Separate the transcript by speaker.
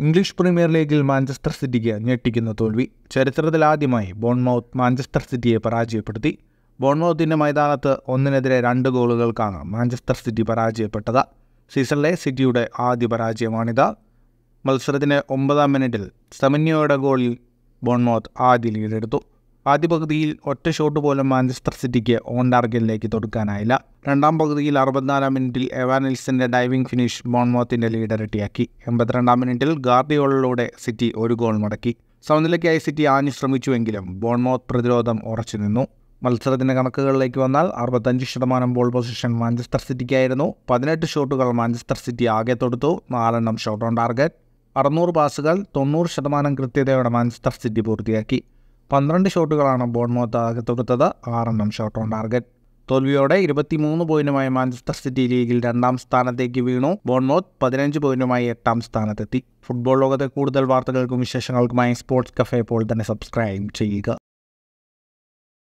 Speaker 1: English premier ലീഗിൽ Manchester സിറ്റിക്ക് ഞെട്ടിക്കുന്ന തോൽവി ചരിത്രത്തിലാദ്യമായി ബോൺമൗത്ത് മാഞ്ചസ്റ്റർ സിറ്റിയെ പരാജയപ്പെടുത്തി ബോൺമൗത്തിൻ്റെ മൈതാനത്ത് ഒന്നിനെതിരെ രണ്ട് ഗോളുകൾക്കാണ് മാഞ്ചസ്റ്റർ സിറ്റി പരാജയപ്പെട്ടത് സീസണിലെ സിറ്റിയുടെ ആദ്യ പരാജയമാണിത് മത്സരത്തിന് ഒമ്പതാം മിനിറ്റിൽ സെമന്യോയുടെ ഗോളിൽ ബോൺമൗത്ത് ആദ്യ ലീഡെടുത്തു ആദ്യ പകുതിയിൽ ഒറ്റ ഷോട്ട് പോലും മാഞ്ചസ്റ്റർ സിറ്റിക്ക് ഓൺ ടാർഗറ്റിലേക്ക് തൊടുക്കാനായില്ല രണ്ടാം പകുതിയിൽ അറുപത്തിനാലാം മിനിറ്റിൽ എവാനിൽസിൻ്റെ ഡൈവിംഗ് ഫിനിഷ് ബോൺമോത്തിൻ്റെ ലീഡ് ഇരട്ടിയാക്കി എൺപത്തിരണ്ടാം മിനിറ്റിൽ ഗാർഡിയോളിലൂടെ സിറ്റി ഒരു ഗോൾ മടക്കി സമനിലയ്ക്കായി സിറ്റി ആഞ്ഞു ശ്രമിച്ചുവെങ്കിലും ബോൺമോത്ത് പ്രതിരോധം ഉറച്ചു നിന്നു മത്സരത്തിൻ്റെ കണക്കുകളിലേക്ക് വന്നാൽ അറുപത്തഞ്ച് ശതമാനം ബോൾ പൊസിഷൻ മാഞ്ചസ്റ്റർ സിറ്റിക്കായിരുന്നു പതിനെട്ട് ഷോട്ടുകൾ മാഞ്ചസ്റ്റർ സിറ്റി ആകെ തൊടുത്തു നാലെണ്ണം ഷോട്ട് ഓൺ ടാർഗറ്റ് അറുന്നൂറ് പാസുകൾ തൊണ്ണൂറ് ശതമാനം കൃത്യതയോടെ മാഞ്ചസ്റ്റർ സിറ്റി പൂർത്തിയാക്കി പന്ത്രണ്ട് ഷോട്ടുകളാണ് ബോൺമോത്ത് ആകെ തൊടുത്തത് ആറെണ്ണം ഷോട്ട് ഓൺ ടാർഗറ്റ് തോൽവിയോടെ ഇരുപത്തിമൂന്ന് പോയിന്റുമായി മാഞ്ചസ്റ്റർ സിറ്റി ലീഗിൽ രണ്ടാം സ്ഥാനത്തേക്ക് വീണു ബോൺമോത്ത് പതിനഞ്ച് പോയിന്റുമായി എട്ടാം സ്ഥാനത്തെത്തി ഫുട്ബോൾ ലോകത്തെ കൂടുതൽ വാർത്തകൾക്കും വിശേഷങ്ങൾക്കുമായി സ്പോർട്സ് കഫേ ഇപ്പോൾ തന്നെ സബ്സ്ക്രൈബ് ചെയ്യുക